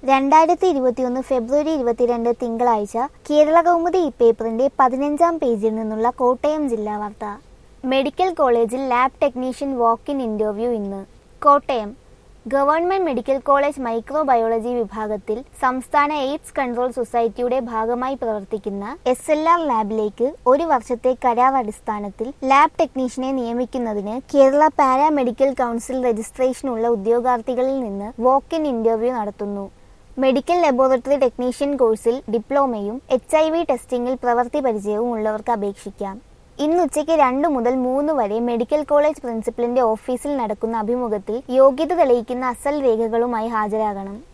രണ്ടായിരത്തി ഇരുപത്തിയൊന്ന് ഫെബ്രുവരി ഇരുപത്തിരണ്ട് തിങ്കളാഴ്ച കേരള കൗമുദി ഈ പേപ്പറിന്റെ പതിനഞ്ചാം പേജിൽ നിന്നുള്ള കോട്ടയം ജില്ലാ വാർത്ത മെഡിക്കൽ കോളേജിൽ lab technician walk in interview ഇന്ന് Kottayam government medical college microbiology വിഭാഗത്തിൽ സംസ്ഥാന എയ്ഡ്സ് കൺട്രോൾ സൊസൈറ്റിയുടെ ഭാഗമായി പ്രവർത്തിക്കുന്ന എസ് എൽ ആർ ലാബിലേക്ക് ഒരു വർഷത്തെ കരാർ അടിസ്ഥാനത്തിൽ ലാബ് ടെക്നീഷ്യനെ നിയമിക്കുന്നതിന് കേരള പാരാമെഡിക്കൽ കൗൺസിൽ രജിസ്ട്രേഷനുള്ള ഉദ്യോഗാർത്ഥികളിൽ നിന്ന് വാക്ക് ഇൻ ഇന്റർവ്യൂ നടത്തുന്നു മെഡിക്കൽ ലബോറട്ടറി ടെക്നീഷ്യൻ കോഴ്സിൽ ഡിപ്ലോമയും എച്ച് ഐ വി ടെസ്റ്റിംഗിൽ പ്രവൃത്തി പരിചയവും ഉള്ളവർക്ക് അപേക്ഷിക്കാം ഇന്ന് ഉച്ചയ്ക്ക് രണ്ടു മുതൽ മൂന്ന് വരെ മെഡിക്കൽ കോളേജ് പ്രിൻസിപ്പലിന്റെ ഓഫീസിൽ നടക്കുന്ന അഭിമുഖത്തിൽ യോഗ്യത തെളിയിക്കുന്ന അസൽ രേഖകളുമായി ഹാജരാകണം